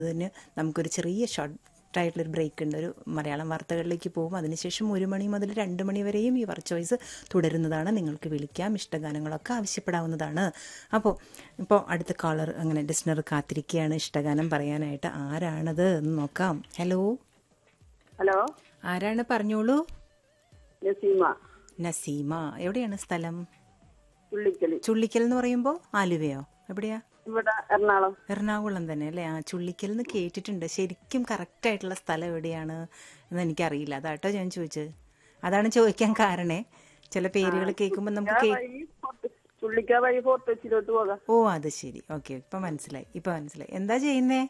അതിന് നമുക്കൊരു ചെറിയ ഷോർട്ട് ആയിട്ടുള്ളൊരു ബ്രേക്ക് ഉണ്ട് ഒരു മലയാളം വാർത്തകളിലേക്ക് പോകും അതിനുശേഷം ഒരു മണി മുതൽ രണ്ട് മണി വരെയും ഈ വർക്ക് ചോയ്സ് തുടരുന്നതാണ് നിങ്ങൾക്ക് വിളിക്കാം ഇഷ്ടഗാനങ്ങളൊക്കെ ആവശ്യപ്പെടാവുന്നതാണ് അപ്പോൾ ഇപ്പോൾ അടുത്ത കോളർ അങ്ങനെ ഡിസ്നർ കാത്തിരിക്കുകയാണ് ഇഷ്ടഗാനം പറയാനായിട്ട് ആരാണത് എന്ന് നോക്കാം ഹലോ ഹലോ ആരാണ് പറഞ്ഞോളൂ നസീമ നസീമ എവിടെയാണ് സ്ഥലം പുള്ളിക്കല് ചുള്ളിക്കൽ എന്ന് പറയുമ്പോൾ ആലുവയോ എവിടെയാ ഇവിടെ എറണാകുളം എറണാകുളം തന്നെ അല്ലേ ആ ചുള്ളിക്കൽ എന്ന് കേട്ടിട്ടുണ്ട് ശരിക്കും കറക്റ്റ് ആയിട്ടുള്ള സ്ഥലം എവിടെയാണ് എന്ന് എനിക്കറിയില്ല അതാട്ടോ ഞാൻ ചോദിച്ചത് അതാണ് ചോദിക്കാൻ കാരണേ ചില പേരുകൾ കേൾക്കുമ്പോൾ നമുക്ക് കേ വഴി ഫോർട്ട്- ചുള്ളിക്ക വഴി ഫോർട്ട് കൊച്ചിയിലോട്ട് പോകാം ഓ അത് ശരി ഓക്കെ ഇപ്പൊ മനസ്സിലായി ഇപ്പൊ മനസ്സിലായി എന്താ ചെയ്യുന്നേ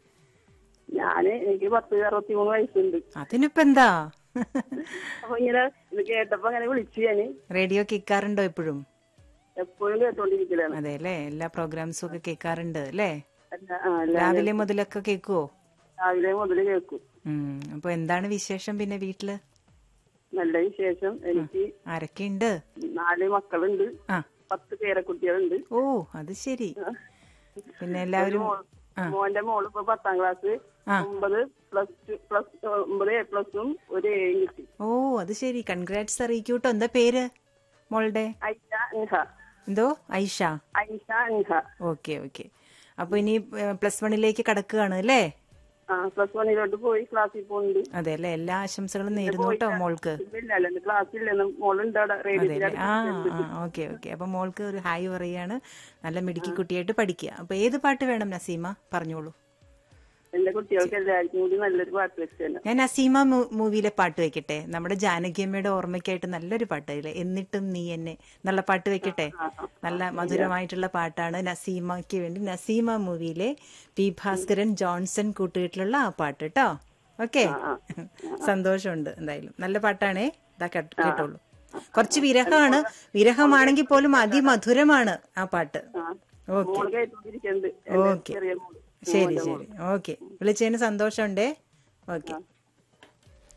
ഞാന് എനിക്ക് പത്ത് അറുപത്തി മൂന്ന് വയസ്സുണ്ട് അതിനിപ്പോ എന്താ അപ്പൊ ഇങ്ങനെ ഇത് കേട്ടപ്പോ അങ്ങനെ വിളിച്ചു ഞാന് റേഡിയോ കേൾക്കാറുണ്ടോ എപ്പോഴും എപ്പോഴും കേട്ടോണ്ടിരിക്കലാണ് അതെ അല്ലേ എല്ലാ പ്രോഗ്രാംസും ഒക്കെ കേൾക്കാറുണ്ട് അല്ലേ എല്ലാ- ആ, എല്ലാ- രാവിലെ മുതലൊക്കെ കേൾക്കുവോ രാവിലെ മുതൽ കേൾക്കും ഉം അപ്പൊ എന്താണ് വിശേഷം പിന്നെ വീട്ടില് നല്ല വിശേഷം എനിക്ക് ആരൊക്കെയുണ്ട് നാല് മക്കളുണ്ട് ആ പത്ത് പേരക്കുട്ടികളുണ്ട് ഓ അത് ശരി പിന്നെ എല്ലാവരും ആ മോന്റെ മോള് ഇപ്പൊ പത്താം ക്ലാസ് ആ. ഒമ്പത് പ്ലസ് ടു പ്ലസ് ഒമ്പത് എ പ്ലസും ഒരു എയും കിട്ടി ഓ അത് ശരി കൺഗ്രാറ്റ്സ് അറിയിക്കൂട്ടോ എന്താ പേര് മോളുടെ ഐഷ നിഹ എന്തോ ഐഷ ഐഷ നിഹ ഓക്കെ ഓക്കെ അപ്പൊ ഇനി പ്ലസ് വണ്ണിലേക്ക് കടക്കുകയാണ് അല്ലേ ആ പ്ലസ് വണ്ണിലോട്ട് പോയി ക്ലാസ്സിൽ പോകുന്നുണ്ട് അതെ അല്ലേ എല്ലാ ആശംസകളും നേരുന്നു കേട്ടോ മോൾക്ക് ഇല്ല ക്ലാസ് ഇല്ലെന്ന് മോളുണ്ട് അവിടെ അതെ റേഡിയോയിൽ അല്ലേ ആ ആ ഓക്കെ ഓക്കെ അപ്പൊ മോൾക്ക് ഒരു ഹായ് പറയാണ് നല്ല മിടുക്കി കുട്ടിയായിട്ട് പഠിക്കുക അപ്പൊ ഏത് പാട്ട് വേണം നസീമ പറഞ്ഞോളൂ എന്റെ കുട്ടികൾക്ക് എല്ലാവർക്കും കൂടി നല്ലൊരു പാട്ട് വെച്ച് തന്നെ ഞാൻ നസീമ മൂ- മൂവിയിലെ പാട്ട് വെക്കട്ടെ നമ്മുടെ ജാനകിയമ്മയുടെ ഓർമ്മയ്ക്കായിട്ട് നല്ലൊരു പാട്ട് ഇല്ലേ എന്നിട്ടും നീ എന്നെ എന്നുള്ള പാട്ട് വെക്കട്ടെ നല്ല മധുരമായിട്ടുള്ള പാട്ടാണ് നസീമയ്ക്ക് വേണ്ടി നസീമ മൂവിയിലെ പി ഭാസ്കരൻ ജോൺസൺ കൂട്ടുകെട്ടിലുള്ള ആ പാട്ട് കേട്ടോ ഓക്കെ സന്തോഷമുണ്ട് എന്തായാലും നല്ല പാട്ടാണേ ഇതാ കേട്ട് കേട്ടോളൂ കുറച്ച് വിരഹമാണ് വിരഹമാണെങ്കിൽ പോലും അതിമധുരമാണ് ആ പാട്ട് ഓക്കെ മോള് കേട്ടോണ്ടിരിക്കുന്നുണ്ട് എന്റെ ഓക്കെ ചെറിയ മോള് ശരി ശരി ഓക്കെ വിളിച്ചതിന് സന്തോഷമുണ്ടേ ഓക്കെ